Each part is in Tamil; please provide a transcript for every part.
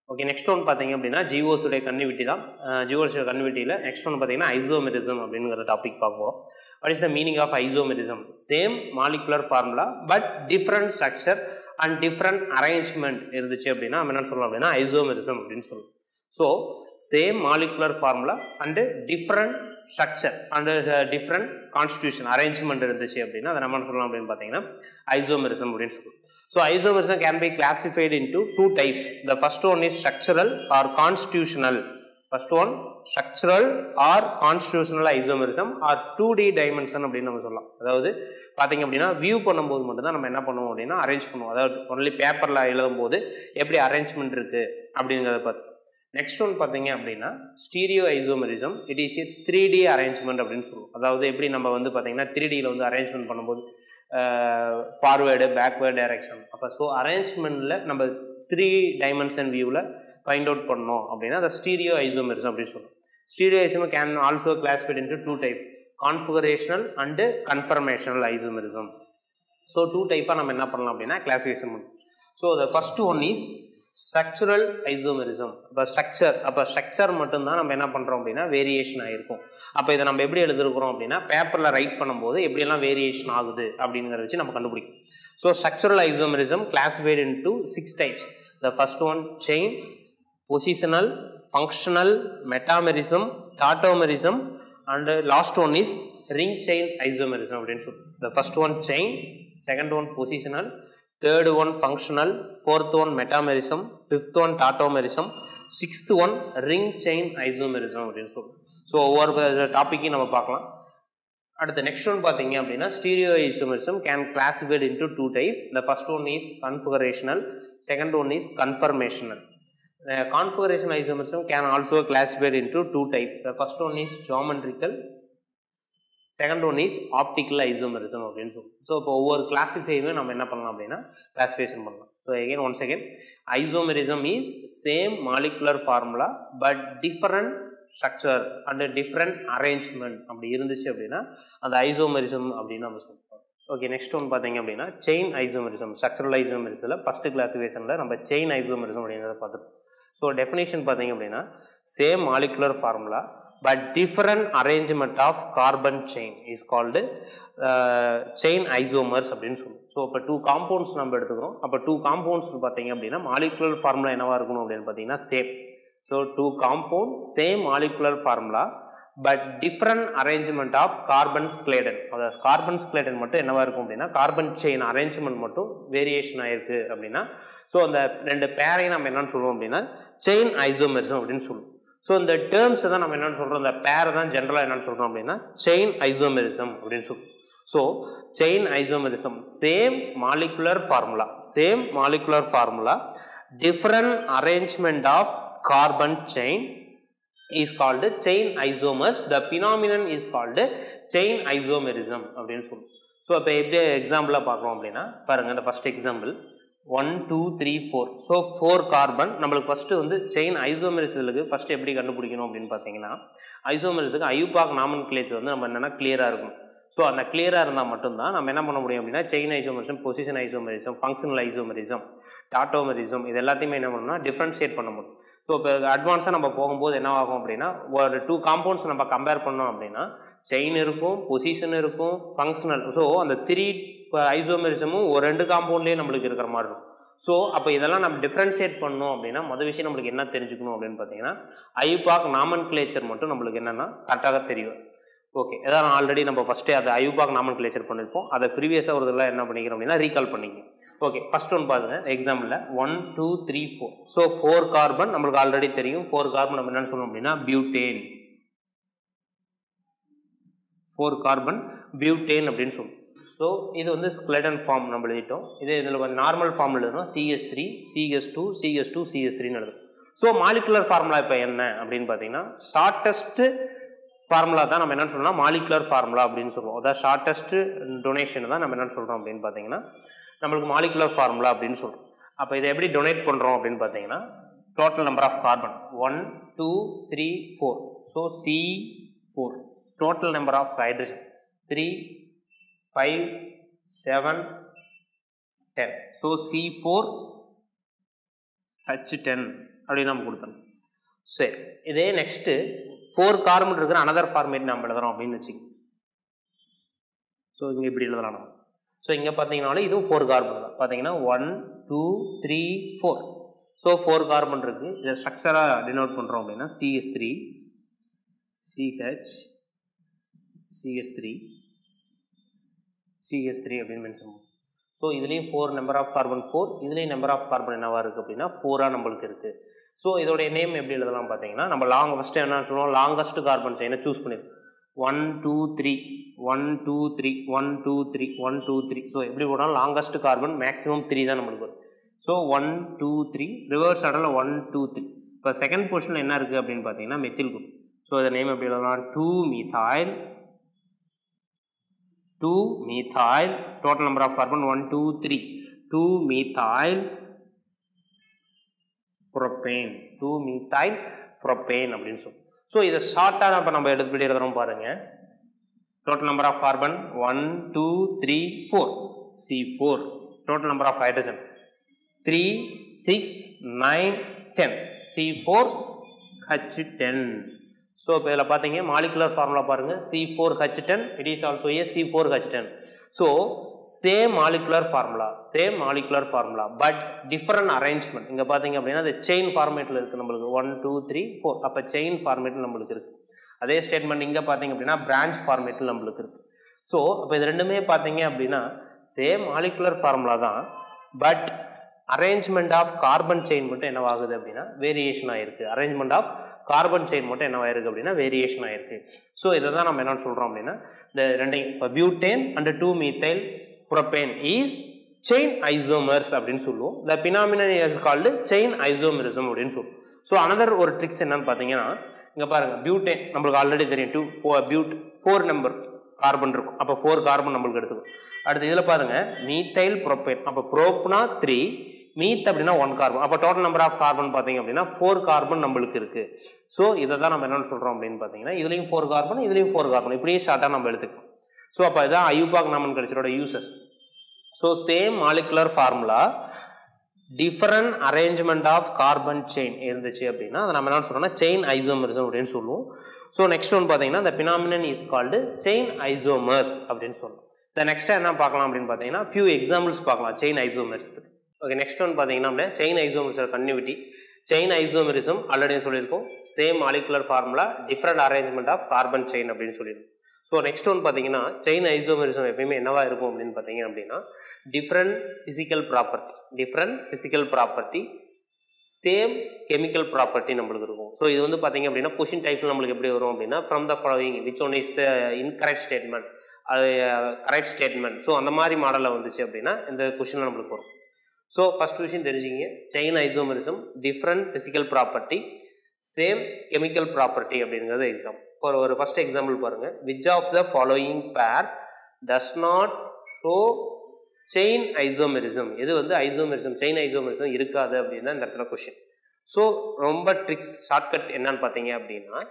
ஓகே நெக்ஸ்ட் ஒன் பார்த்தீங்க அப்படின்னா ஜிஓஸுடைய கன்னிவிட்டி தான் ஜிஓஸுடைய கன்னிவிட்டியில் நெக்ஸ்ட் ஒன் பார்த்தீங்கன்னா ஐசோமெரிசம் அப்படிங்கிற டாபிக் பார்ப்போம் what is the meaning of isomerism same molecular formula but different structure and different arrangement இருந்துச்சு அப்படின்னா நம்ம என்ன சொல்லலாம் அப்படின்னா ஐசோமெரிசம் அப்படின்னு சொல்லுவோம் so same molecular formula and different structure and different constitution arrangement இருந்துச்சு அப்படின்னா அதை நம்ம என்ன சொல்லலாம் அப்படின்னு பார்த்தீங்கன்னா ஐசோமெரிசம் அப்படின்னு சொல்லுவோம் so isomerism can be classified into two types the first one is structural or constitutional first one structural or constitutional isomerism or two D dimension அப்படின்னு நம்ம சொல்லலாம் அதாவது பார்த்தீங்க அப்படின்னா வியூ பண்ணும்போது மட்டும்தான் நம்ம என்ன பண்ணுவோம் அப்படின்னா அரேஞ்ச் பண்ணுவோம் அதாவது ஒன்லி பேப்பரில் எழுதும் போது எப்படி அரேஞ்ச்மெண்ட் இருக்குது அப்படிங்கிறத பார்த்து நெக்ஸ்ட் ஒன் பார்த்தீங்க அப்படின்னா stereo isomerism it is a three D arrangement அப்படின்னு சொல்லுவோம் அதாவது எப்படி நம்ம வந்து பார்த்தீங்கன்னா த்ரீ டியில் வந்து அரேஞ்ச்மெண்ட் பண்ணும்போது ஃபார்வேர்டு பேக்வேர்டு டைரக்ஷன் அப்போ ஸோ அரேஞ்ச்மெண்ட்டில் நம்ம த்ரீ டைமென்ஷன் வியூவில் ஃபைண்ட் அவுட் பண்ணோம் அப்படின்னா அந்த ஸ்டீரியோ ஐசோமெரிசம் அப்படின்னு சொல்லுவோம் stereo isomer can also classified into two type configurational and conformational isomerism so two டைப்பாக நம்ம என்ன பண்ணலாம் அப்படின்னா கிளாசிஃபிகேஷன் பண்ணுவோம் so the first one is structural isomerism அப்போ ஸ்ட்ரக்சர் அப்போ ஸ்ட்ரக்சர் மட்டும்தான் நம்ம என்ன பண்ணுறோம் அப்படின்னா வேரியேஷன் ஆகிருக்கும் அப்போ இதை நம்ம எப்படி எழுதிருக்கிறோம் அப்படின்னா பேப்பரில் ரைட் பண்ணும்போது எப்படியெல்லாம் வேரியேஷன் ஆகுது அப்படிங்கிறத வச்சு நம்ம கண்டுபிடிக்கும் so structural isomerism classified into six types the first one chain positional functional metamerism tautomerism and last one is ring chain isomerism அப்படின்னு சொல்லி the first one chain second one positional third one functional fourth one metamerism fifth one tautomerism sixth one ring chain isomerism அப்படின்னு சொல்லுவோம் ஸோ ஒவ்வொரு டாப்பிக்கையும் நம்ம பார்க்கலாம் அடுத்து நெக்ஸ்ட் ஒன் பார்த்தீங்க அப்படின்னா stereo isomerism can classified into two type the first one is configurational second one is conformational configuration isomerism can also classified into two type the first one is geometrical second one is optical isomerism அப்படின்னு சொல்லுவோம் ஸோ இப்போ ஒவ்வொரு கிளாசிஃபையுமே நம்ம என்ன பண்ணலாம் அப்படின்னா கிளாசிஃபிகேஷன் பண்ணலாம் so again one second isomerism is same molecular formula but different structure and different arrangement அப்படி இருந்துச்சு அப்படின்னா அந்த ஐசோமெரிசம் அப்படின்னு நம்ம சொல்லுவோம் ஓகே நெக்ஸ்ட் ஒன் பார்த்தீங்க அப்படின்னா செயின் ஐசோமெரிசம் ஸ்ட்ரக்சரல் ஐசோமெரிசத்தில் ஃபஸ்ட்டு கிளாசிஃபிகேஷனில் நம்ம செயின் ஐசோமெரிசம் அப்படிங்கிறத பார்த்துருப்போம் ஸோ டெஃபினேஷன் பார்த்தீங்க அப்படின்னா same molecular formula but different arrangement of carbon chain is called uh, chain isomers அப்படின்னு சொல்லுவோம் ஸோ இப்போ டூ காம்பவுண்ட்ஸ் நம்ம எடுத்துக்கிறோம் அப்போ டூ காம்பவுண்ட்ஸ் பார்த்தீங்க அப்படின்னா மாலிகுலர் ஃபார்முலா என்னவா இருக்கணும் அப்படின்னு பார்த்தீங்கன்னா same so two compound same molecular formula but different arrangement of carbon skeleton அதாவது கார்பன் ஸ்கிலேடன் மட்டும் என்னவா இருக்கும் அப்படின்னா கார்பன் செயின் அரேஞ்ச்மெண்ட் மட்டும் வேரியேஷன் ஆயிருக்கு அப்படின்னா ஸோ அந்த ரெண்டு பேரையும் நம்ம என்னன்னு சொல்லுவோம் அப்படின்னா செயின் ஐசோமெரிசம் அப்படின்னு சொல்லுவோம் ஸோ இந்த டேர்ம்ஸ் தான் நம்ம என்னென்னு சொல்கிறோம் இந்த பேரை தான் ஜென்ரலாக என்னென்னு சொல்கிறோம் அப்படின்னா செயின் ஐசோமெரிசம் அப்படின்னு சொல்லுவோம் so chain isomerism same molecular formula same molecular formula different arrangement of carbon chain is called chain isomers the phenomenon is called chain isomerism அப்படின்னு சொல்லுவோம் ஸோ இப்போ எப்படி எக்ஸாம்பிளாக பார்க்குறோம் அப்படின்னா பாருங்கள் இந்த first example one two three four so four carbon நம்மளுக்கு ஃபஸ்ட்டு வந்து செயின் ஐசோமெரிசலுக்கு ஃபஸ்ட்டு எப்படி கண்டுபிடிக்கணும் அப்படின்னு பார்த்தீங்கன்னா ஐசோமெரிஸுக்கு ஐயூபாக் நாமன் கிளேஸ் வந்து நம்ம என்னென்னா கிளியராக இருக்கும் ஸோ அந்த கிளியராக இருந்தால் மட்டும்தான் நம்ம என்ன பண்ண முடியும் அப்படின்னா chain isomerism position isomerism functional isomerism tautomerism இது எல்லாத்தையுமே என்ன பண்ணணும்னா டிஃப்ரென்ஷியேட் பண்ண முடியும் ஸோ இப்போ அட்வான்ஸாக நம்ம போகும்போது என்ன ஆகும் அப்படின்னா ஒரு டூ காம்பவுண்ட்ஸ் நம்ம கம்பேர் பண்ணோம் அப்படின்னா செயின் இருக்கும் பொசிஷன் இருக்கும் ஃபங்க்ஷனல் ஸோ அந்த த்ரீ ஐசோமெரிசமும் ஒரு ரெண்டு காம்பவுண்ட்லேயே நம்மளுக்கு இருக்கிற மாதிரி இருக்கும் ஸோ அப்போ இதெல்லாம் நம்ம டிஃப்ரென்ஷியேட் பண்ணோம் அப்படின்னா மொதல் விஷயம் நம்மளுக்கு என்ன தெரிஞ்சுக்கணும் அப்படின்னு பார்த்தீங்கன்னா ஐபாக் நாமன் கிளேச்சர் மட்டும் நம்மளுக்கு என்னென்னா கரெக்டாக தெரியும் ஓகே இதான் ஆல்ரெடி நம்ம ஃபஸ்ட்டே அதை ஐபாக் நாமன் கிளேச்சர் பண்ணியிருப்போம் அதை ப்ரீவியஸாக ஒரு இதெல்லாம் என்ன பண்ணிக்கிறோம் அப்படின்னா ரீகால் பண்ணிக்க ஓகே ஃபர்ஸ்ட் ஒன் பாருங்க எக்ஸாம்பிளில் one two three four so four carbon நம்மளுக்கு ஆல்ரெடி தெரியும் ஃபோர் கார்பன் நம்ம என்னென்னு சொல்லணும் அப்படின்னா பியூட்டேன் ஃபோர் கார்பன் பியூட்டேன் அப்படின்னு சொல்லுவோம் ஸோ இது வந்து ஸ்கெலடன் ஃபார்ம் நம்ம எழுதிட்டோம் இதே இதில் கொஞ்சம் நார்மல் ஃபார்ம் எழுதணும் CH three CH two CH two CH த்ரீன்னு எழுதும் ஸோ மாலிகுலர் ஃபார்முலா இப்போ என்ன அப்படின்னு பார்த்தீங்கன்னா ஷார்ட்டஸ்ட் ஃபார்முலா தான் நம்ம என்னன்னு சொல்லணும் மாலிகுலர் ஃபார்முலா அப்படின்னு சொல்லுவோம் அதாவது ஷார்ட்டஸ்ட் டொனேஷன் தான் நம்ம என்னன்னு சொல்கிறோம் அப்படின்னு பார்த்தீங்கன்னா நம்மளுக்கு மாலிகுலர் ஃபார்முலா அப்படின்னு சொல்கிறோம் அப்போ இதை எப்படி டொனேட் பண்ணுறோம் அப்படின்னு பார்த்தீங்கன்னா total number of carbon one two three four so C four total number of hydrogen 3 5 7 10 so c4 h10 அப்படின்னு நம்ம கொடுத்துருவோம் சரி இதே நெக்ஸ்ட்டு ஃபோர் கார்பன் இருக்கிற அனதர் ஃபார்மேட் நம்ம எழுதுறோம் அப்படின்னு வச்சுக்கோங்க ஸோ இங்கே இப்படி எழுதலாம் நம்ம ஸோ இங்கே பார்த்தீங்கனாலும் இதுவும் ஃபோர் கார்பன் தான் பார்த்தீங்கன்னா one two three four so four carbon இருக்குது இதை ஸ்ட்ரக்சராக டினோட் பண்ணுறோம் அப்படின்னா CH three CH CH three CH three அப்படின்னு மென்ஷன் பண்ணுவோம் ஸோ இதுலேயும் four number of carbon four இதுலேயும் நம்பர் ஆஃப் கார்பன் என்னவா இருக்குது அப்படின்னா ஃபோராக நம்மளுக்கு இருக்குது ஸோ இதோடைய நேம் எப்படி எழுதலாம் பார்த்தீங்கன்னா நம்ம லாங் ஃபஸ்ட்டு என்ன சொல்லுவோம் லாங்கஸ்ட் கார்பன் செயினை சூஸ் பண்ணிருக்கோம் one two three one two three one two three one two three so எப்படி போனாலும் லாங்கஸ்ட் கார்பன் மேக்ஸிமம் த்ரீ தான் நம்மளுக்கு வரும் so one two three reverse ஆர்டரில் ஒன் டூ த்ரீ இப்போ செகண்ட் பொசிஷனில் என்ன இருக்குது அப்படின்னு பார்த்தீங்கன்னா மெத்தில் குரூப் ஸோ இதை நேம் எப்படி எழுதலாம் two methyl two methyl total number of carbon one two three two methyl propane two மீத்தாயில் propane அப்படின்னு சொல்லுவோம் ஸோ இதை ஷார்ட்டாக இப்போ நம்ம எடுத்து எழுதுறோம் பாருங்க total number of carbon one two three four C four total number of hydrogen three six nine ten C four H ten so இப்போ இதில் பார்த்தீங்க மாலிகுலர் ஃபார்முலா பாருங்கள் C four H ten it is also a C four H ten so same molecular formula same molecular formula but different arrangement இங்கே பார்த்தீங்க அப்படின்னா அது செயின் ஃபார்மேட்டில் இருக்குது நம்மளுக்கு ஒன் டூ த்ரீ ஃபோர் அப்போ செயின் ஃபார்மேட்டில் நம்மளுக்கு இருக்குது அதே ஸ்டேட்மெண்ட் இங்கே பார்த்தீங்க அப்படின்னா பிரான்ச் ஃபார்மேட்டில் நம்மளுக்கு இருக்குது ஸோ அப்போ இது ரெண்டுமே பார்த்தீங்க அப்படின்னா சேம் மாலிகுலர் ஃபார்முலா தான் but arrangement of carbon chain மட்டும் என்னவாகுது அப்படின்னா வேரியேஷன் ஆயிருக்கு அரேஞ்ச்மெண்ட் ஆஃப் கார்பன் செயின் மட்டும் என்னவாயிருக்கு அப்படின்னா வேரியேஷன் ஆயிருக்கு ஸோ இதை தான் நம்ம என்ன சொல்கிறோம் அப்படின்னா இந்த ரெண்டையும் இப்போ butane and two methyl propane is chain isomers அப்படின்னு சொல்லுவோம் the phenomenon is called chain isomerism அப்படின்னு சொல்லுவோம் ஸோ அனதர் ஒரு ட்ரிக்ஸ் என்னன்னு பார்த்தீங்கன்னா இங்கே பாருங்க பியூட்டேன் நம்மளுக்கு ஆல்ரெடி தெரியும் two but four number carbon இருக்கும் அப்போ ஃபோர் கார்பன் நம்மளுக்கு எடுத்துக்கும் அடுத்து இதில் பாருங்க மீத்தைல் புரோப்பேன் அப்போ ப்ரோப்னா த்ரீ மீத் அப்படின்னா ஒன் கார்பன் அப்போ டோட்டல் நம்பர் ஆஃப் கார்பன் பார்த்தீங்க அப்படின்னா ஃபோர் கார்பன் நம்மளுக்கு இருக்கு ஸோ இதை தான் நம்ம என்னென்னு சொல்கிறோம் அப்படின்னு பார்த்தீங்கன்னா இதுலேயும் ஃபோர் கார்பன் இதுலேயும் ஃபோர் கார்பன் இப்படியே ஷார்ட்டாக நம்ம எடுத்துக்கலாம் ஸோ அப்போ இதுதான் ஐயூபாக் நாமன் கடிச்சரோட uses so same molecular formula different arrangement of carbon chain இருந்துச்சு அப்படின்னா அதை நம்ம என்ன சொல்றோம்னா செயின் ஐசோமரிசம் அப்படின்னு சொல்லுவோம் ஸோ நெக்ஸ்ட் ஒன் பார்த்தீங்கன்னா இந்த phenomenon is called chain isomers அப்படின்னு சொல்லுவோம் இந்த நெக்ஸ்ட் என்ன பார்க்கலாம் அப்படின்னு பார்த்தீங்கன்னா ஃபியூ எக்ஸாம்பிள்ஸ் பார்க்கலாம் செயின் ஐசோமர்ஸ்க்கு ஓகே நெக்ஸ்ட் ஒன் பார்த்தீங்கன்னா அப்படின்னா செயின் ஐசோமரிசம் கன்யூவிட்டி செயின் ஐசோமரிசம் ஆல்ரெடி சொல்லியிருக்கோம் same molecular formula different arrangement of carbon chain அப்படின்னு சொல்லியிருக்கோம் ஸோ நெக்ஸ்ட் ஒன் பார்த்தீங்கன்னா செயின் ஐசோமரிசம் எப்பயுமே என்னவா இருக்கும் அப்படின்னு பார்த்தீங்க அப்படின்னா different physical property different physical property same chemical property நம்மளுக்கு இருக்கும் ஸோ இது வந்து பார்த்தீங்க அப்படின்னா கொஷின் டைப்பில் நம்மளுக்கு எப்படி வரும் அப்படின்னா from the following which one is the incorrect statement அது கரெக்ட் ஸ்டேட்மெண்ட் ஸோ அந்த மாதிரி மாடலில் வந்துச்சு அப்படின்னா இந்த கொஷின் நம்மளுக்கு வரும் ஸோ ஃபர்ஸ்ட் விஷயம் தெரிஞ்சுக்கிங்க chain isomerism different physical property same chemical property அப்படிங்கிறது எக்ஸாம் ஒரு ஒரு ஃபர்ஸ்ட் எக்ஸாம்பிள் பாருங்க which of the following pair does not show chain isomerism எது வந்து ஐசோமெரிசம் செயின் ஐசோமெரிசம் இருக்காது அப்படின்னு தான் இந்த இடத்துல கொஷின் ஸோ ரொம்ப ட்ரிக்ஸ் ஷார்ட்கட் என்னன்னு பார்த்தீங்க அப்படின்னா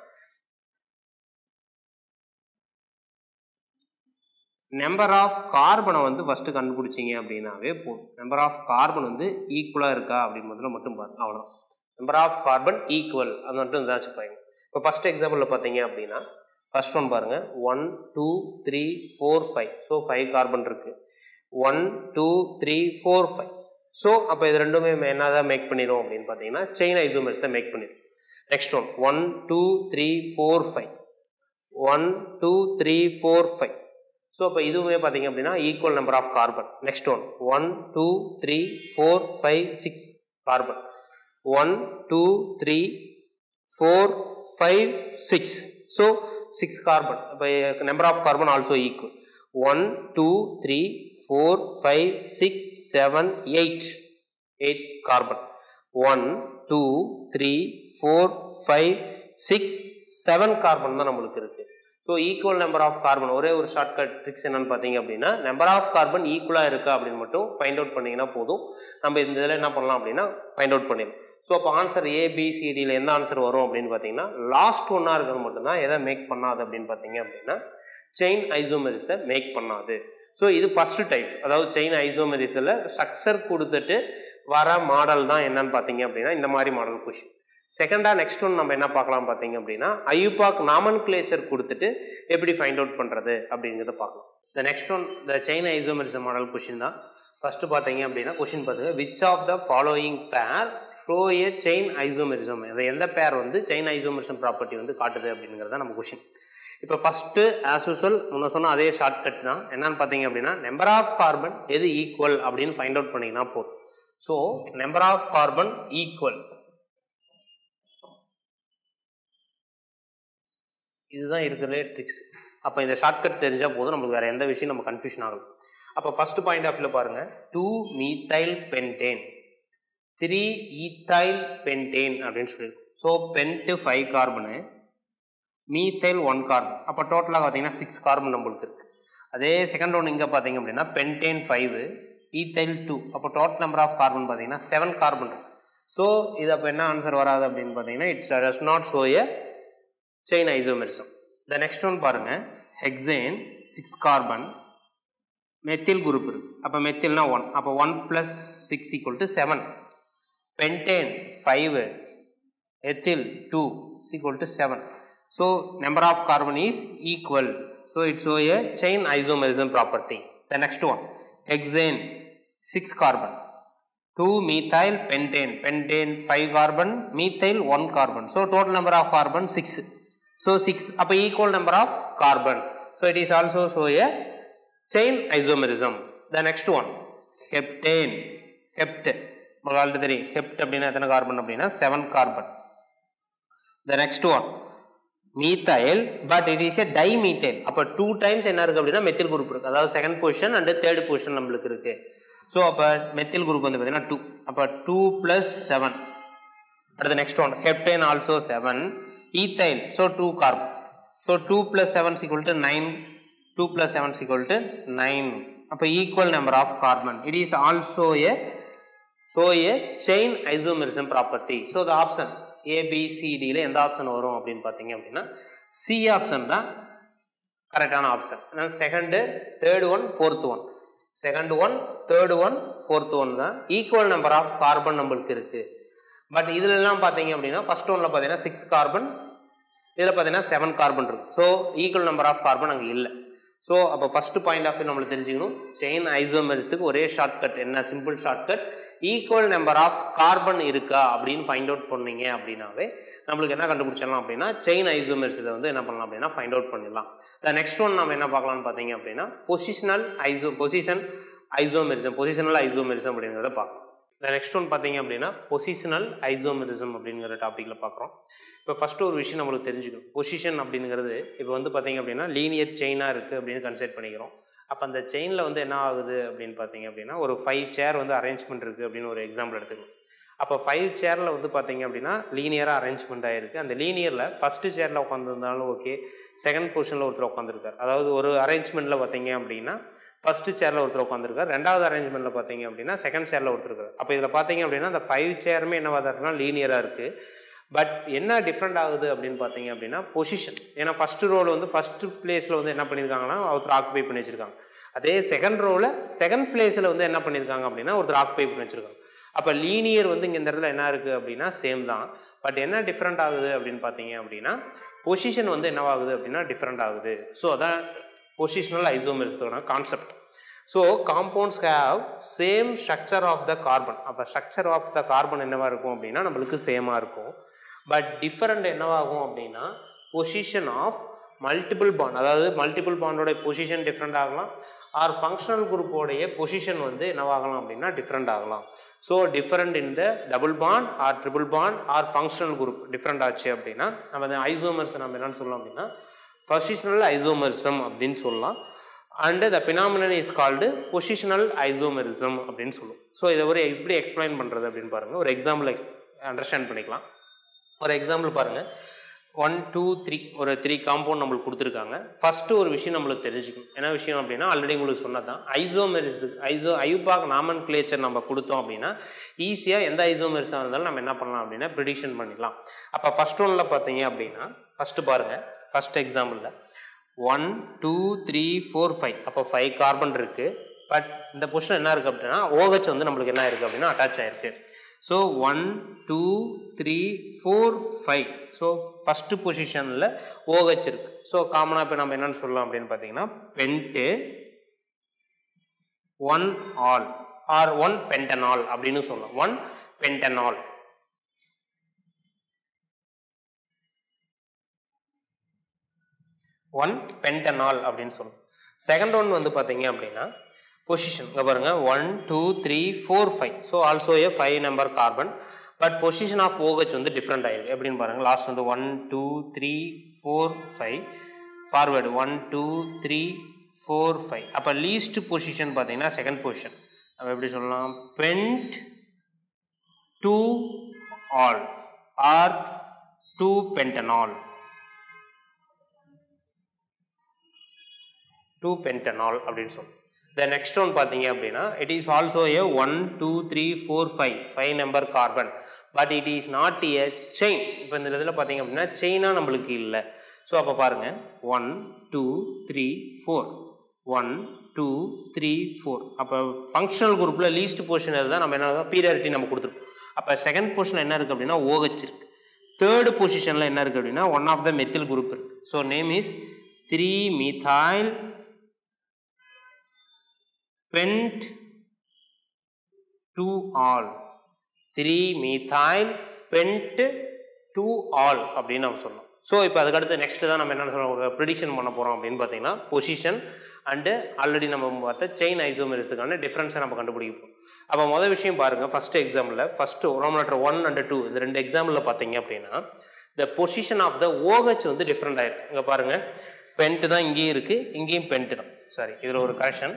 நம்பர் ஆஃப் கார்பனை வந்து ஃபஸ்ட்டு கண்டுபிடிச்சிங்க அப்படின்னாவே போதும் நம்பர் ஆஃப் கார்பன் வந்து ஈக்குவலாக இருக்கா அப்படின்னு முதல்ல மட்டும் பாருங்க அவ்வளோதான் நம்பர் ஆஃப் கார்பன் ஈக்குவல் அது மட்டும் இதான் வச்சுப்பாங்க இப்போ ஃபர்ஸ்ட் எக்ஸாம்பிளில் பார்த்தீங்க அப்படின்னா ஃபர்ஸ்ட் ஒன் பாருங்க one two three four five so five carbon இருக்கு one two three four five so அப்போ இது ரெண்டுமே என்ன தான் மேக் பண்ணிடும் அப்படின்னு பார்த்தீங்கன்னா செயின் ஐசோமர்ஸ் தான் மேக் பண்ணிடும் next one one two three four five one two three four five so அப்போ இதுவுமே பார்த்தீங்க அப்படின்னா equal number of carbon next one one two three four five six carbon one two three four five six so six carbon இப்போ number of carbon also equal one two three four five six seven eight eight carbon one two three four five six seven carbon தான் நம்மளுக்கு இருக்கு so equal number of carbon ஒரே ஒரு ஷார்ட்கட் ட்ரிக்ஸ் என்னன்னு பார்த்தீங்க அப்படின்னா நம்பர் ஆஃப் கார்பன் ஈக்குவலாக இருக்கா அப்படின்னு மட்டும் ஃபைண்ட் அவுட் பண்ணீங்கன்னா போதும் நம்ம இந்த இதில் என்ன பண்ணலாம் அப்படின்னா ஃபைண்ட் அவுட் பண்ணிடலாம் ஸோ அப்போ ஆன்சர் ஏபிசிடியில் எந்த ஆன்சர் வரும் அப்படின்னு பார்த்தீங்கன்னா லாஸ்ட் ஒன்னாக இருக்கிறது மட்டும்தான் எதை மேக் பண்ணாது அப்படின்னு பார்த்தீங்க அப்படின்னா செயின் ஐசோமெரிஸை மேக் பண்ணாது ஸோ இது ஃபர்ஸ்ட் டைப் அதாவது செயின் ஐசோமெரிஸில் ஸ்ட்ரக்சர் கொடுத்துட்டு வர மாடல் தான் என்னன்னு பார்த்தீங்க அப்படின்னா இந்த மாதிரி மாடல் கொஷின் செகண்டா நெக்ஸ்ட் ஒன் நம்ம என்ன பார்க்கலாம் பார்த்தீங்க அப்படின்னா ஐயூபாக் நாமன் கிளேச்சர் கொடுத்துட்டு எப்படி ஃபைண்ட் அவுட் பண்ணுறது அப்படிங்கிறத பார்க்கலாம் இந்த நெக்ஸ்ட் ஒன் இந்த செயின் ஐசோமெரிசம் மாடல் கொஷின் தான் ஃபர்ஸ்ட் பார்த்தீங்க அப்படின்னா கொஷின் பார்த்துங்க which of the following pair show a chain isomerism அது எந்த பேர் வந்து செயின் ஐசோமெரிசம் ப்ராப்பர்ட்டி வந்து காட்டுது அப்படிங்கிறத நம்ம கொஷின் இப்போ ஃபஸ்ட்டு ஆஸ் யூஸ்வல் முன்ன சொன்ன அதே ஷார்ட்கட் தான் என்னன்னு பார்த்தீங்க அப்படின்னா நம்பர் ஆஃப் கார்பன் எது ஈக்குவல் அப்படின்னு ஃபைண்ட் அவுட் பண்ணிங்கன்னா போதும் so number of carbon equal இதுதான் இருக்கிறதே ட்ரிக்ஸ் அப்போ இந்த ஷார்ட்கட் தெரிஞ்சால் போதும் நம்மளுக்கு வேறு எந்த விஷயம் நம்ம கன்ஃபியூஷன் ஆகலாம் அப்போ ஃபர்ஸ்ட் பாயிண்ட் ஆஃப் வியூவில் பாருங்கள் two methyl pentane three ethyl pentane அப்படின்னு சொல்லியிருக்கோம் so pent five carbon methyl one carbon அப்போ டோட்டலாக பார்த்தீங்கன்னா சிக்ஸ் கார்பன் நம்மளுக்கு இருக்குது அதே செகண்ட் ஒன் இங்கே பார்த்தீங்க அப்படின்னா பென்டேன் ஃபைவ் ஈத்தைல் டூ அப்போ டோட்டல் நம்பர் ஆஃப் கார்பன் பார்த்தீங்கன்னா செவன் கார்பன் இருக்கு ஸோ இது அப்போ என்ன ஆன்சர் வராது அப்படின்னு பார்த்தீங்கன்னா it's does not show a chain isomerism the next one பாருங்க hexane six carbon methyl group இருக்கு அப்போ மெத்தில்னா ஒன் அப்போ one plus six equal to seven pentane five ethyl two equal to seven so number of carbon is equal so it's oh a chain isomerism property the next one hexane six carbon two methyl pentane pentane five carbon methyl one carbon so total number of carbon six so six அப்போ equal number of carbon so it is also show a chain isomerism the next one heptane hept உங்களுக்கு ஆல்ரெடி தெரியும் ஹெப்ட் அப்படின்னா எத்தனை கார்பன் அப்படின்னா seven carbon the next one methyl but it is a di methyl அப்போ டூ டைம்ஸ் என்ன இருக்குது அப்படின்னா மெத்தில் குரூப் இருக்குது அதாவது second position and third position நம்மளுக்கு இருக்குது ஸோ அப்போ மெத்தில் குரூப் வந்து பார்த்தீங்கன்னா டூ அப்போ டூ ப்ளஸ் செவன் அடுத்து next one heptane also seven ethyl so two carbon so two plus seven equal to nine two plus seven equal to nine அப்போ equal number of carbon it is also a so a chain isomerism property so the option ஏபிசிடியில் எந்த ஆப்ஷன் வரும் அப்படின்னு பார்த்தீங்க அப்படின்னா சி ஆப்ஷன் தான் கரெக்டான option second third one fourth one second one third one fourth one தான் ஈக்குவல் நம்பர் ஆஃப் கார்பன் நம்மளுக்கு இருக்கு பட் இதுல எல்லாம் பார்த்தீங்க அப்படின்னா ஃபர்ஸ்ட் ஒன்ல பார்த்தீங்கன்னா சிக்ஸ் கார்பன் இதில் பார்த்தீங்கன்னா செவன் கார்பன் இருக்கு so equal number of carbon அங்கே இல்லை ஸோ அப்போ ஃபர்ஸ்ட் பாயிண்ட் ஆஃப் வியூ நம்மளுக்கு தெரிஞ்சுக்கணும் செயின் ஐசோமெரித்துக்கு ஒரே ஷார்ட்கட் என்ன simple shortcut equal number of carbon இருக்கா அப்படின்னு ஃபைண்ட் அவுட் பண்ணீங்க அப்படின்னாவே நம்மளுக்கு என்ன கண்டுபிடிச்சிடலாம் அப்படின்னா செயின் ஐசோமெரிஸ் இதை வந்து என்ன பண்ணலாம் அப்படின்னா ஃபைண்ட் அவுட் பண்ணிடலாம் த நெக்ஸ்ட் ஒன் நம்ம என்ன பார்க்கலாம்னு பார்த்தீங்க அப்படின்னா positional iso position isomerism positional isomerism அப்படிங்கிறத பார்க்கலாம் த நெக்ஸ்ட் ஒன் பார்த்தீங்க அப்படின்னா பொசிஷனல் ஐசோமெரிசம் அப்படிங்கிற டாப்பிக்கில் பார்க்குறோம் இப்போ ஃபஸ்ட்டு ஒரு விஷயம் நம்மளுக்கு தெரிஞ்சுக்கணும் பொசிஷன் அப்படிங்கிறது இப்போ வந்து பார்த்தீங்க அப்படின்னா லீனியர் செயினாக இருக்குது அப்படின்னு கன்சிடர் பண்ணிக்கிறோம் அப்போ அந்த செயினில் வந்து என்ன ஆகுது அப்படின்னு பார்த்தீங்க அப்படின்னா ஒரு ஃபைவ் சேர் வந்து அரேஞ்ச்மெண்ட் இருக்குது அப்படின்னு ஒரு எக்ஸாம்பிள் எடுத்துக்கணும் அப்போ ஃபைவ் சேரில் வந்து பார்த்தீங்க அப்படின்னா லீனியராக அரேஞ்ச்மெண்ட் ஆகிருக்கு அந்த லீனியரில் ஃபஸ்ட்டு சேரில் உட்காந்துருந்தாலும் ஓகே செகண்ட் பொசிஷனில் ஒருத்தர் உட்காந்துருக்கார் அதாவது ஒரு அரேஞ்ச்மெண்ட்டில் பார்த்தீங்க அப்படின்னா ஃபஸ்ட்டு சேரில் ஒருத்தர் உட்காந்துருக்கார் ரெண்டாவது அரேஞ்ச்மெண்ட்டில் பார்த்தீங்க அப்படின்னா செகண்ட் சேரில் ஒருத்தர் இருக்கார் அப்போ இதில் பார்த்தீங்க அப்படின்னா அந்த ஃபைவ் சேருமே என்னவா இருக்குன்னா லீனியராக இருக்குது பட் என்ன டிஃப்ரெண்ட் ஆகுது அப்படின்னு பார்த்தீங்க அப்படின்னா பொசிஷன் ஏன்னா ஃபர்ஸ்ட் ரோல் வந்து ஃபர்ஸ்ட் பிளேஸில் வந்து என்ன பண்ணியிருக்காங்கன்னா ஒருத்தர் ஆக்குபை பண்ணி வச்சிருக்காங்க அதே செகண்ட் ரோவில் செகண்ட் பிளேஸில் வந்து என்ன பண்ணியிருக்காங்க அப்படின்னா ஒருத்தர் ஆக்குபை பண்ணி வச்சிருக்காங்க அப்போ லீனியர் வந்து இங்கே இந்த இடத்துல என்ன இருக்குது அப்படின்னா சேம் தான் பட் என்ன டிஃப்ரெண்ட் ஆகுது அப்படின்னு பார்த்தீங்க அப்படின்னா பொசிஷன் வந்து என்னவாகுது அப்படின்னா டிஃப்ரெண்ட் ஆகுது ஸோ அதான் பொசிஷனல் ஐசோமெரிஸோட concept so compounds have same structure of the carbon அப்போ ஸ்ட்ரக்சர் ஆஃப் த கார்பன் என்னவா இருக்கும் அப்படின்னா நம்மளுக்கு சேமாக இருக்கும் பட் டிஃபரெண்ட் என்னவாகும் அப்படின்னா பொசிஷன் ஆஃப் மல்டிபிள் பாண்ட் அதாவது மல்டிபிள் பாண்டோட பொசிஷன் டிஃப்ரெண்ட் ஆகலாம் ஆர் ஃபங்க்ஷனல் குரூப்போடைய பொசிஷன் வந்து என்னவாகலாம் அப்படின்னா டிஃப்ரெண்ட் ஆகலாம் so different in the double bond or triple bond or functional group different ஆச்சு அப்படின்னா நம்ம அந்த ஐசோமர்ஸ் நம்ம என்னன்னு சொல்லலாம் அப்படின்னா பொசிஷனல் ஐசோமரிசம் அப்படின்னு சொல்லலாம் and the phenomenon is called positional isomerism அப்படின்னு சொல்லுவோம் ஸோ இதை ஒரு எப்படி எக்ஸ்பிளைன் பண்ணுறது அப்படின்னு பாருங்கள் ஒரு எக்ஸாம்பிள் அண்டர்ஸ்டாண்ட் பண்ணிக்கலாம் ஒரு எக்ஸாம்பிள் பாருங்கள் ஒன் டூ த்ரீ ஒரு த்ரீ காம்பவுண்ட் நம்மளுக்கு கொடுத்துருக்காங்க ஃபஸ்ட்டு ஒரு விஷயம் நம்மளுக்கு தெரிஞ்சுக்கணும் என்ன விஷயம் அப்படின்னா ஆல்ரெடி உங்களுக்கு சொன்னதான் ஐசோமெரிஸ் ஐசோ ஐபாக் நாமன் கிளேச்சர் நம்ம கொடுத்தோம் அப்படின்னா ஈஸியாக எந்த ஐசோமெரிஸாக இருந்தாலும் நம்ம என்ன பண்ணலாம் அப்படின்னா ப்ரிடிக்ஷன் பண்ணிடலாம் அப்போ ஃபஸ்ட் ஒன்னில் பார்த்தீங்க அப்படின்னா ஃபஸ்ட்டு பாருங்கள் ஃபஸ்ட் எக்ஸாம்பிளில் one two three four five அப்போ ஃபைவ் கார்பன் இருக்குது பட் இந்த பொசிஷன் என்ன இருக்குது அப்படின்னா ஓஹெச் வந்து நம்மளுக்கு என்ன இருக்குது அப்படின்னா அட்டாச் ஆயிருக்கு so one two three four five so first பொசிஷனில் ஓஹெச் இருக்குது ஸோ காமனாக இப்போ நம்ம என்னென்னு சொல்லலாம் அப்படின்னு பார்த்தீங்கன்னா pent one ol or one pentanol அப்படின்னு சொல்லலாம் ஒன் பென்டனால் ஒன் பென்டனால் அப்படின்னு சொல்லணும் செகண்ட் ஒன் வந்து பார்த்தீங்க அப்படின்னா பொசிஷன் இங்கே பாருங்க one two three four five so also a five number carbon but position of OH வந்து டிஃப்ரெண்ட் ஆயிருக்கு எப்படின்னு பாருங்க லாஸ்ட் வந்து one two three four five forward one two three four five அப்போ லீஸ்ட் பொசிஷன் பார்த்தீங்கன்னா செகண்ட் பொசிஷன் நம்ம எப்படி சொல்லலாம் pent two ol or two pentanol two pentanol அப்படின்னு சொல்லுவோம் த நெக்ஸ்ட் ஒன் பார்த்தீங்க அப்படின்னா it is also a one two three four five five number carbon but it is not a chain இப்போ இந்த இதில் பார்த்தீங்க அப்படின்னா செயினாக நம்மளுக்கு இல்லை ஸோ அப்போ பாருங்கள் one two three four one two three four அப்போ ஃபங்க்ஷனல் குரூப்பில் லீஸ்ட் போர்ஷன் தான் நம்ம என்ன பீரியாரிட்டி நம்ம கொடுத்துருப்போம் அப்போ செகண்ட் போர்ஷன் என்ன இருக்குது அப்படின்னா ஓஹெச் இருக்கு தேர்டு பொசிஷனில் என்ன இருக்குது அப்படின்னா one of the methyl group இருக்கு so name is three methyl pent two ol three methyl pent two ol அப்படின்னு நம்ம சொல்லணும் ஸோ இப்போ அதுக்கடுத்து நெக்ஸ்ட் தான் நம்ம என்ன சொல்ல ப்ரிடிக்ஷன் பண்ண போகிறோம் அப்படின்னு பார்த்தீங்கன்னா பொசிஷன் அண்டு ஆல்ரெடி நம்ம பார்த்த செயின் ஐசோமெரித்துக்கான டிஃப்ரென்ஸை நம்ம கண்டுபிடிப்போம் அப்போ மொதல் விஷயம் பாருங்கள் ஃபர்ஸ்ட் எக்ஸாம்பிளில் first Rome letter one and two இந்த ரெண்டு எக்ஸாம்பிளில் பார்த்தீங்க அப்படின்னா the position of the OH வந்து டிஃப்ரெண்ட் ஆயிருக்கு இங்கே பாருங்கள் பென்ட் தான் இங்கேயும் இருக்குது இங்கேயும் பென்ட் தான் சாரி இதில் ஒரு correction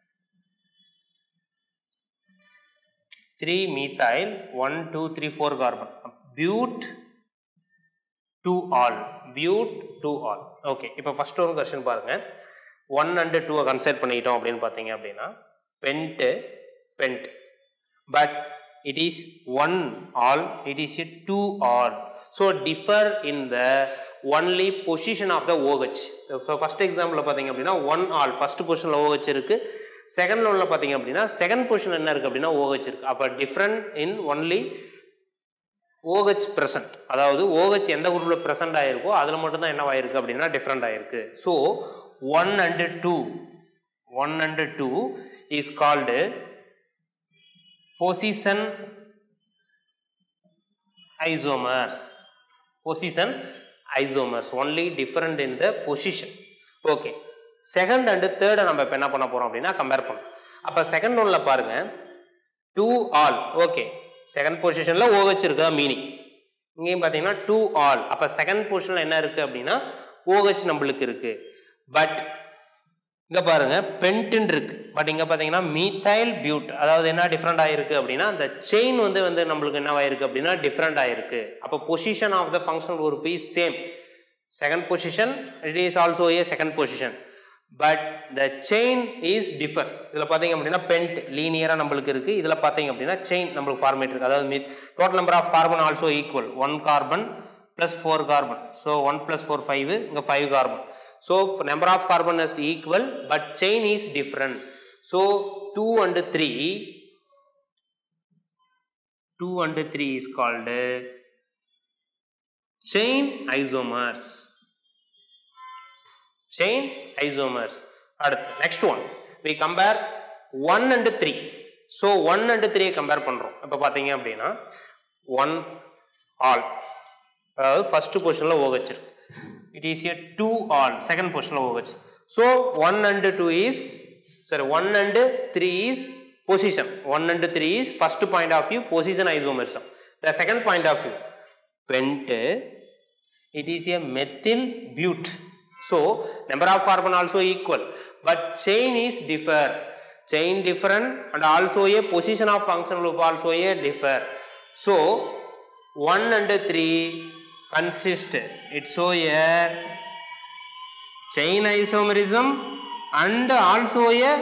three methyl one two three four carbon but two ol but two ol okay இப்போ ஃபர்ஸ்ட் ஒரு கொஸ்டின் பாருங்க ஒன் அண்டு டூவை கன்சிடர் பண்ணிக்கிட்டோம் அப்படின்னு பார்த்தீங்க அப்படின்னா pent pent but it is one ol it is a two ol so differ in the only position of the OH so first எக்ஸாம்பிளில் பார்த்தீங்க அப்படின்னா ஒன் ஆல் ஃபர்ஸ்ட் பொசிஷனில் ஓஹெச் இருக்குது செகண்ட் ஒன்ல பார்த்தீங்க அப்படின்னா செகண்ட் பொசிஷன் என்ன இருக்குது அப்படின்னா ஓஹெச் இருக்குது அப்போ different in only OH present அதாவது ஓஹெச் எந்த குரூப்பில் ப்ரெசென்ட் ஆயிருக்கோ அதில் மட்டும்தான் என்ன ஆயிருக்கு அப்படின்னா டிஃப்ரெண்ட் ஆயிருக்கு so one and two one and two is called position isomers position isomers only different in the position okay second and தேர்டை நம்ம இப்போ என்ன பண்ண போறோம் அப்படின்னா கம்பேர் பண்ணோம் அப்போ செகண்ட் ஒன்ல பாருங்க டூ ஆல் ஓகே செகண்ட் பொசிஷன்ல ஓஹெச் இருக்கா மீனிங் இங்கேயும் பார்த்தீங்கன்னா டூ ஆல் அப்போ செகண்ட் பொசிஷன்ல என்ன இருக்கு அப்படின்னா ஓஹெச் நம்மளுக்கு இருக்கு பட் இங்க பாருங்க பென்டின் இருக்கு பட் இங்க பாத்தீங்கன்னா மீத்தைல் பியூட் அதாவது என்ன டிஃப்ரெண்ட் ஆயிருக்கு அப்படின்னா அந்த செயின் வந்து வந்து நம்மளுக்கு என்ன ஆயிருக்கு அப்படின்னா டிஃப்ரெண்ட் ஆயிருக்கு அப்போ position of the functional group is same second position it is also a second position but the chain is differ இதில் பார்த்தீங்க அப்படின்னா பென்ட் லீனியராக நம்மளுக்கு இருக்குது இதில் பார்த்தீங்க அப்படின்னா செயின் நம்மளுக்கு ஃபார்மேட் இருக்குது அதாவது total number of carbon also equal one carbon plus four carbon so one plus four five இங்கே five carbon So number of carbon is equal but chain is different. So 2 and 3 2 and 3 is called chain isomers. Chain isomers. அடுத்து next one we compare 1 and 3. So 1 and 3 compare பண்றோம் இப்போ பார்த்தீங்க அப்படின்னா 1 ஆல் அதாவது ஃபர்ஸ்ட் பொசிஷனில் OH இருக்கு it is a 2 all second position of OH. So 1 and 2 is sorry 1 and 3 is position 1 and 3 is first point of view position isomerism the second point of view pent it is a methyl but so number of carbon also equal but chain is differ chain different and also a position of functional group also a differ so 1 and 3 consist it show a chain isomerism and also a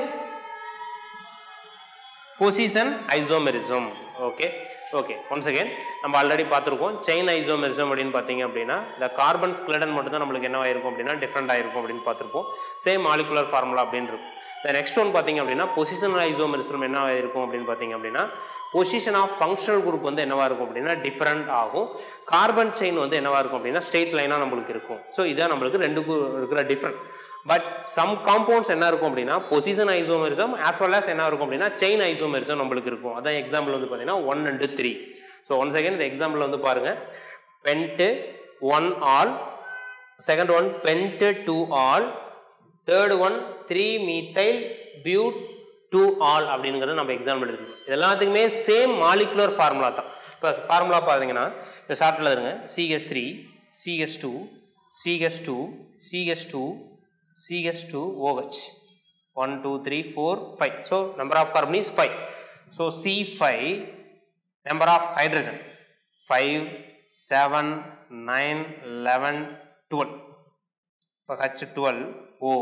position isomerism okay okay once again நம்ம ஆல்ரெடி பார்த்துருக்கோம் செயின் ஐசோமெரிசம் அப்படின்னு பார்த்தீங்க அப்படின்னா இந்த கார்பன் ஸ்கிலடன் மட்டும் தான் நம்மளுக்கு என்ன ஆயிருக்கும் அப்படின்னா டிஃப்ரெண்ட் ஆயிருக்கும் அப்படின்னு பார்த்துருப்போம் சேம் மாலிகுலர் ஃபார்முலா அப்படின்னு இருக்கும் இந்த நெக்ஸ்ட் ஒன் பார்த்தீங்க அப்படின்னா பொசிஷனல் ஐசோமெரிசம் என்ன இருக்கும் அப்படின்னு பார்த்தீங்க அப்படின்னா பொசிஷன் ஆஃப் ஃபங்க்ஷனல் குரூப் வந்து என்னவா இருக்கும் அப்படின்னா டிஃப்ரெண்ட் ஆகும் கார்பன் செயின் வந்து என்னவா இருக்கும் அப்படின்னா ஸ்ட்ரெயிட் லைனாக நம்மளுக்கு இருக்கும் ஸோ இதான் நம்மளுக்கு ரெண்டுக்கும் இருக்கிற டிஃப்ரெண்ட் பட் சம் காம்பவுண்ட்ஸ் என்ன இருக்கும் அப்படின்னா position isomerism as well as என்ன இருக்கும் அப்படின்னா செயின் ஐசோமெரிசம் நம்மளுக்கு இருக்கும் அதான் எக்ஸாம்பிள் வந்து பார்த்தீங்கன்னா one and three so one second இந்த எக்ஸாம்பிள் வந்து பாருங்க pent one ol second one pent two ol third one three methyl but two ol அப்படிங்கிறது நம்ம எக்ஸாம்பிள் எடுத்துக்கணும் இது எல்லாத்துக்குமே சேம் மாலிகுலர் ஃபார்முலா தான் இப்போ ஃபார்முலா பார்த்தீங்கன்னா இந்த ஷார்ட்டில் இருங்க CH three CH two CH two CH two CH two OH one two three four five so number of carbon is five so C five number of hydrogen five seven nine eleven twelve இப்போ H twelve O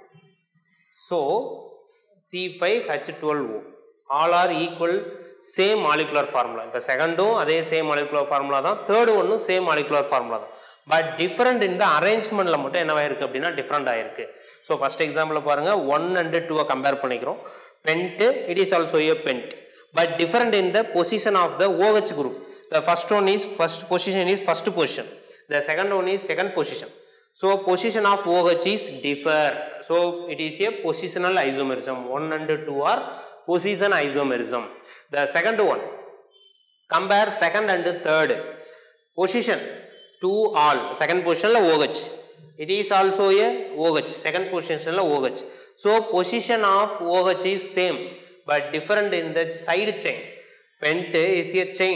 so C five H twelve O all are equal same molecular formula இப்போ செகண்டும் அதே சேம் மாலிகுலர் ஃபார்முலா தான் தேர்டு ஒன்றும் சேம் மாலிகுலர் ஃபார்முலா தான் பட் டிஃப்ரெண்ட் இந்த அரேஞ்ச்மெண்ட்ல மட்டும் என்னவா இருக்கு அப்படின்னா டிஃப்ரெண்ட் ஆயிருக்கு ஸோ ஃபர்ஸ்ட் எக்ஸாம்பிள் பாருங்க ஒன் அண்ட் டூவை கம்பேர் பண்ணிக்கிறோம் pent it is also a pent but different in the position of the OH group the first one is first position is first position the second one is second position so position of OH is differ so it is a positional isomerism 1 and 2 are position isomerism the second one compare second and third position 2 all second position la OH it is also a OH second position la OH so position of OH is same but different in the side chain pent is a chain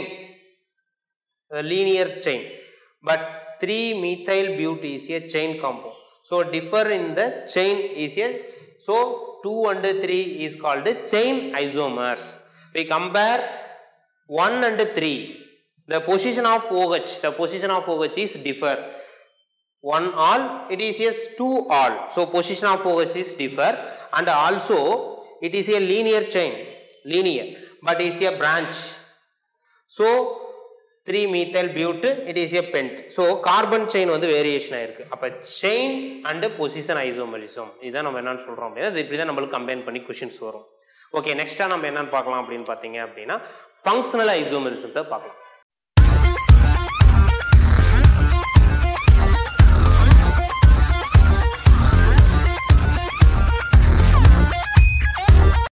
a linear chain but 3 methyl bute is a chain compound so differ in the chain is a so 2 and 3 is called chain isomers we compare 1 and 3 the position of OH the position of OH is differ 1 all it is a 2 all so position of OH is differ and also it is a linear chain linear but it's a branch so 3 methyl bute it is a pent so carbon chain வந்து வேரியேஷன் ஆயிருக்கு அப்ப chain and position isomerism இதான் நம்ம என்னன்னு சொல்றோம் அப்படின்னா இது இப்படி தான் நம்மளுக்கு கம்பைன் பண்ணி கொஷின்ஸ் வரும் ஓகே நெக்ஸ்டா நம்ம என்னன்னு பார்க்கலாம் அப்படின்னு பார்த்தீங்க அப்படின்னா ஃபங்க்ஷனல் ஐசோமெரிசத்தை பார்க்கலாம்